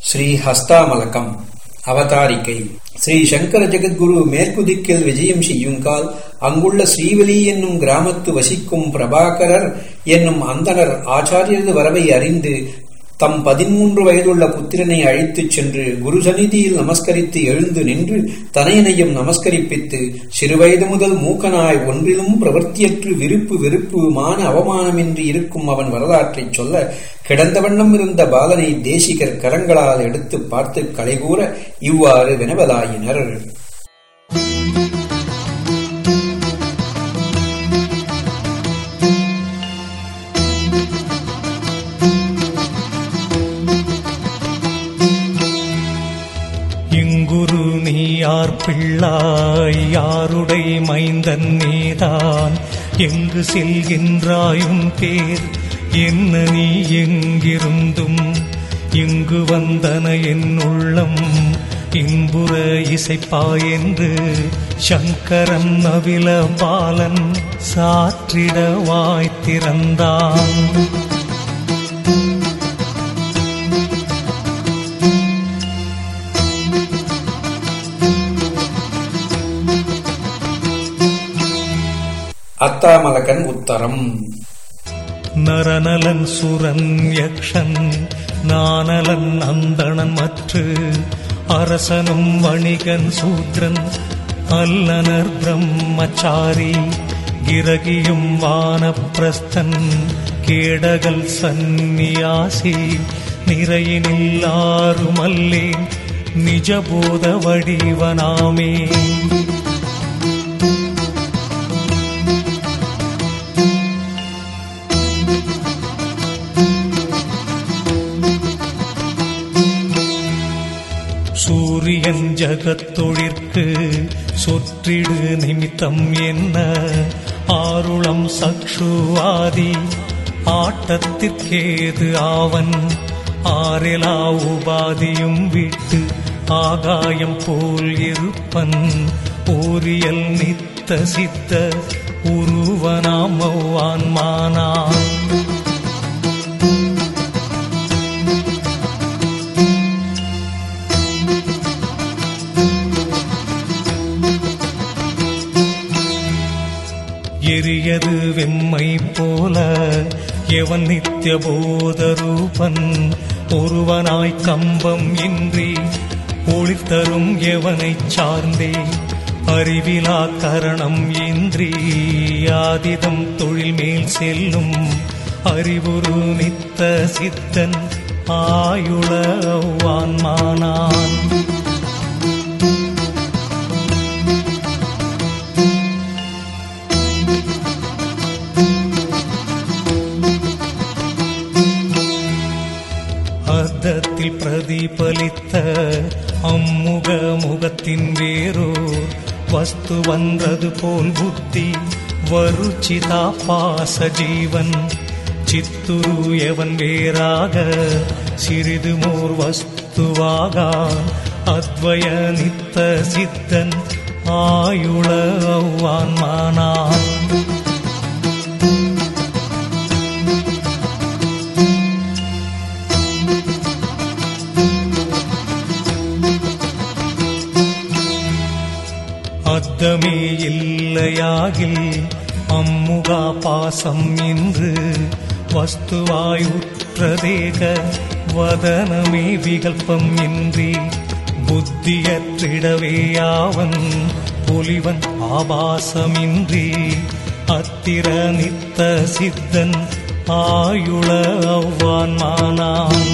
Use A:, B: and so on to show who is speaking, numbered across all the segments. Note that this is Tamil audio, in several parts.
A: ஸ்ரீ ஹஸ்தாமலகம் அவதாரிகை ஸ்ரீ சங்கர ஜெகத்குரு மேற்கு திக்கில் விஜயம் செய்யுங்கால் அங்குள்ள ஸ்ரீவலி என்னும் கிராமத்து வசிக்கும் பிரபாகரர் என்னும் அந்தனர் ஆச்சாரியரது வரவை அறிந்து தம் பதிமூன்று வயதுள்ள புத்திரனை அழைத்துச் சென்று குரு சந்நிதியில் நமஸ்கரித்து எழுந்து நின்று தனையனையும் நமஸ்கரிப்பித்து சிறுவயது முதல் மூக்கனாய் ஒன்றிலும் பிரவர்த்தியற்று விருப்பு வெறுப்பு மான அவமானமின்றி இருக்கும் அவன் வரலாற்றைச் சொல்ல கிடந்த வண்ணம் இருந்த பாலனை தேசிகர் கரங்களால் எடுத்து பார்த்து கலைகூற இவ்வாறு வினவலாயினர்
B: இங்குரு நீ யார் பிள்ளாய் யாருடை மைந்தன் நீதான் எங்கு செல்கின்றாயும் பேர் என்ன நீ எங்கிருந்தும் இங்கு வந்தன என் உள்ளம் இன்புற இசைப்பாய் என்று சங்கரன் நவில பாலன் சாற்றிட வாய் திறந்தான்
A: அத்தாமலகன் உத்தரம்
B: நரநலன் சுரன் யக்ஷன் நானலன் அந்தணன் மற்று அரசனும் வணிகன் சூத்ரன் அல்லனர் பிரம்மச்சாரி கிரகியும் வானப்பிரஸ்தன் கேடகல் சந்நியாசி நிறையினில் ஆறுமல்லே நிஜபோத வடிவனாமே சூரியன் ஜகத்தொழிற்கு சொற்றிடு நிமித்தம் என்ன ஆருளம் சக்ஷுவாதி ஆட்டத்திற்கேது ஆவன் ஆரெலா உபாதியும் விட்டு ஆகாயம் போல் இருப்பன் ஓரியல் நித்த சித்த உருவனாமவான் மானான் எரியது வெம்மை போல எவன் நித்திய போதரூபன் ஒருவனாய் கம்பம் இன்றி ஒளித்தரும் எவனைச் சார்ந்தே அறிவிலா கரணம் இன்றி ஆதிதம் தொழில் மேல் செல்லும் அறிவுரு நித்த சித்தன் ஆயுள வான்மானான் அர்த்தத்தில் பிரதிபலித்த அம்முக முகத்தின் வேரோர் வஸ்து வந்தது போல் புத்தி வருச்சிதா பாச ஜீவன் சித்துரு எவன் வேறாக சிறிது மோர் வஸ்துவாக அத்வய நித்த சித்தன் ஆயுள அவ்வான் மானான் அத்தமே இல்லையாகில் அம்முகா பாசம் என்று வஸ்துவாயுற்றதேக வதனமே விகல்பம் இன்றி புத்தியற்றிடவேயாவன் பொலிவன் ஆபாசமின்றி அத்திர நித்த சித்தன் ஆயுள அவ்வான் மானான்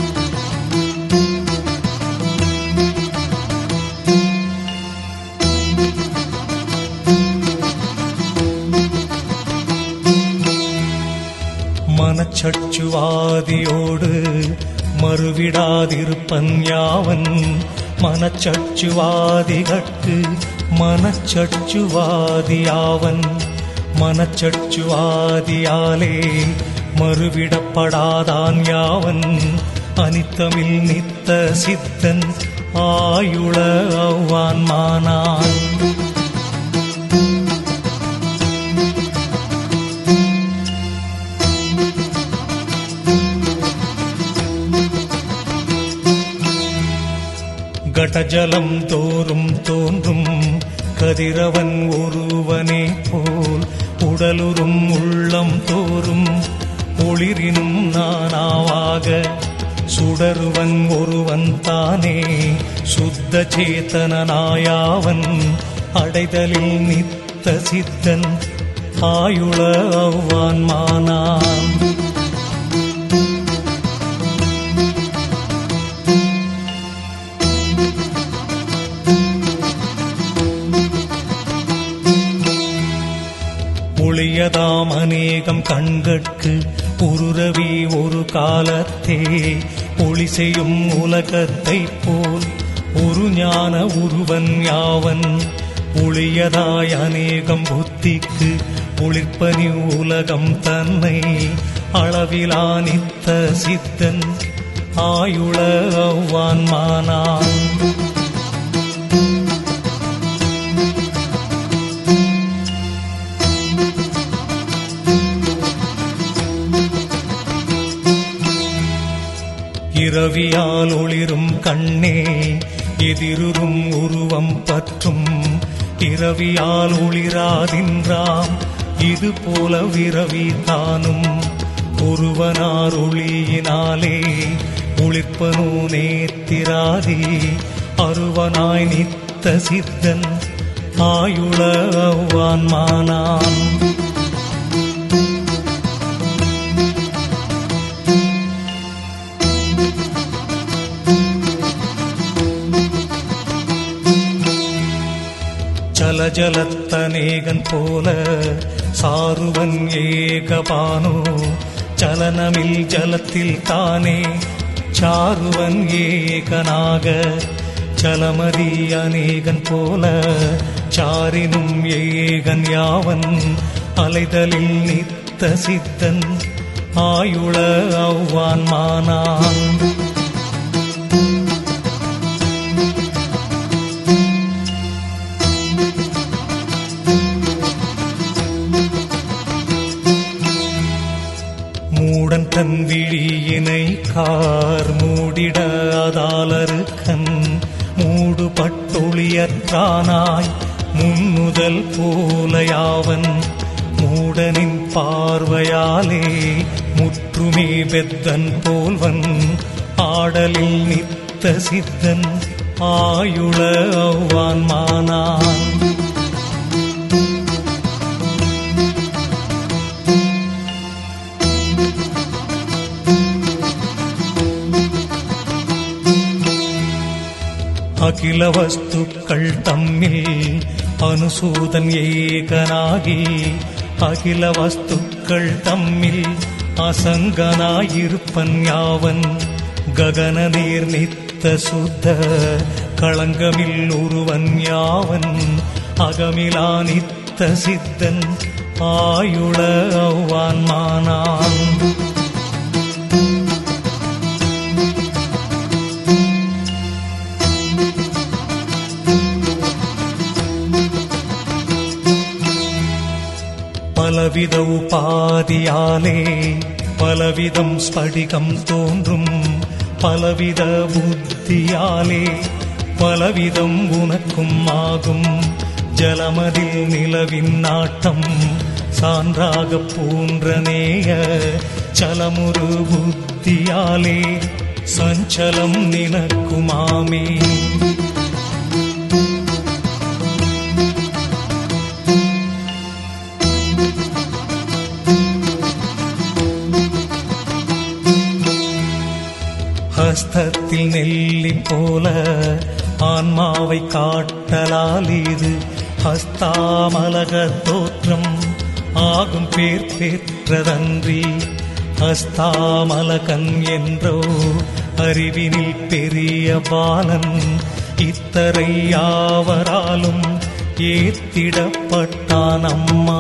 B: மனச்சச்சுவாதியோடு மறுவிடாதிருப்பன் யாவன் மனச்சச்சுவாதிகட்கு மனச்சச்சுவாதியாவன் மனச்சச்சுவாதியாலே மறுவிடப்படாதான் யாவன் அனித்தமில் நித்த சித்தன் ஆயுள அவ்வான் மானான் கடஜலம் தோறும் தோன்றும் கதிரவன் ஒருவனே போல் உடலுறும் உள்ளம் தோறும் ஒளிரினும் நானாவாக சுடருவன் ஒருவன் தானே சுத்த சேத்தனாயாவன் அடைதலில் நித்த சித்தன் ஆயுள அவ்வான் மானான் ஒளியதாம் அநேகம் கண்கட்கு உருரவி ஒரு காலத்தே ஒளி செய்யும் உலகத்தை போல் ஒரு ஞான உருவன் யாவன் ஒளியதாய் அநேகம் புத்திக்கு ஒளிர்ப்பனி உலகம் தன்னை அளவிலா நித்த சித்தன் ஆயுள அவ்வான் மானான் இரவியால் ஒளிரும் கண்ணே எதிரும் உருவம் பற்றும் இரவியால் ஒளிராதின்றாம் இது போல விரவி தானும் ஒருவனார் ஒளியினாலே ஒளிர்ப்பனோ நேத்திராதி அருவனாய் நித்த சித்தன் ஆயுள அவ்வான் மானான் ஜலஜலத்தனேகன் போல சாருவன் ஏகபானோ சலனமில் ஜலத்தில் தானே சாருவன் ஏகனாக சலமதி அநேகன் போல சாரினும் ஏகன் யாவன் அலைதலில் நித்த சித்தன் ஆயுள அவ்வான் மானான் மூடன் தன் விழியினை கார் மூடிட அதாலருக்கன் மூடு பட்டொளியற்றானாய் முன்னுதல் போலையாவன் மூடனின் பார்வையாலே முற்றுமே பெத்தன் போல்வன் ஆடலில் நித்த சித்தன் ஆயுள அவ்வான் மானான் அகில வஸ்துக்கள் தம்மில் அனுசூதன் ஏகனாகி அகில வஸ்துக்கள் தம்மில் அசங்கனாயிருப்பன் யாவன் ககன நீர் நித்த சுத்த களங்கமில் ஒருவன் யாவன் அகமிலா நித்த சித்தன் ஆயுள அவ்வான் மானான் பலவித உபாதியாலே பலவிதம் ஸ்படிகம் தோன்றும் பலவித புத்தியாலே பலவிதம் உனக்கும் ஆகும் ஜலமதில் நிலவின் நாட்டம் சான்றாக போன்ற நேய சலமுரு புத்தியாலே சஞ்சலம் நினக்குமாமே ஹஸ்தத்தில் நெல்லி போல ஆன்மாவை காட்டலால் இது ஹஸ்தாமலக தோற்றம் ஆகும் பேர் பெற்றதன்றி ஹஸ்தாமலகன் என்றோ அறிவினில் பெரிய பாலன் இத்தரை யாவராலும் ஏத்திடப்பட்டான் அம்மா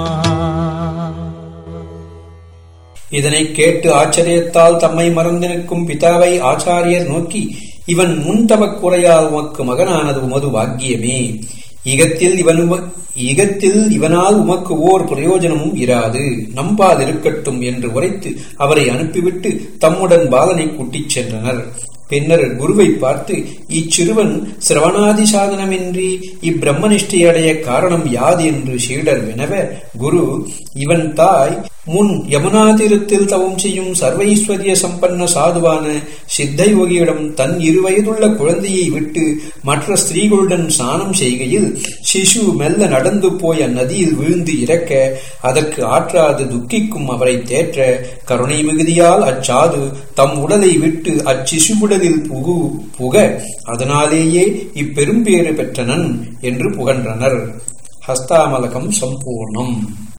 A: இதனை கேட்டு ஆச்சரியத்தால் தம்மை மறந்து நிற்கும் பிதாவை ஆச்சாரியர் நோக்கி இவன் முன்தவக் குறையால் உமக்கு மகனானது உமது பாக்கியமே இகத்தில் இவன் இகத்தில் இவனால் உமக்கு ஓர் பிரயோஜனமும் இராது நம்பாதிருக்கட்டும் என்று உரைத்து அவரை அனுப்பிவிட்டு தம்முடன் பாலனை கூட்டிச் சென்றனர் பின்னர் குருவை பார்த்து இச்சிறுவன் சிரவணாதி சாதனமின்றி இப்பிரம்மனிஷ்டையடைய காரணம் யாது என்று சீடர் வினவ குரு இவன் தாய் முன் யமுனா தீரத்தில் தவம் செய்யும் சர்வைஸ்வரிய சம்பன்ன சாதுவான சித்த யோகியிடம் தன் இருவயதுள்ள குழந்தையை விட்டு மற்ற ஸ்திரீகளுடன் ஸ்நானம் செய்கையில் சிசு மெல்ல நடந்து போய் அந்நதியில் விழுந்து இறக்க அதற்கு ஆற்றாது துக்கிக்கும் அவரை தேற்ற கருணை மிகுதியால் அச்சாது தம் உடலை விட்டு அச்சிசுவுடலில் புகு புக அதனாலேயே இப்பெரும்பேறு பெற்றனன் என்று புகன்றனர் ஹஸ்தாமலகம் சம்பூர்ணம்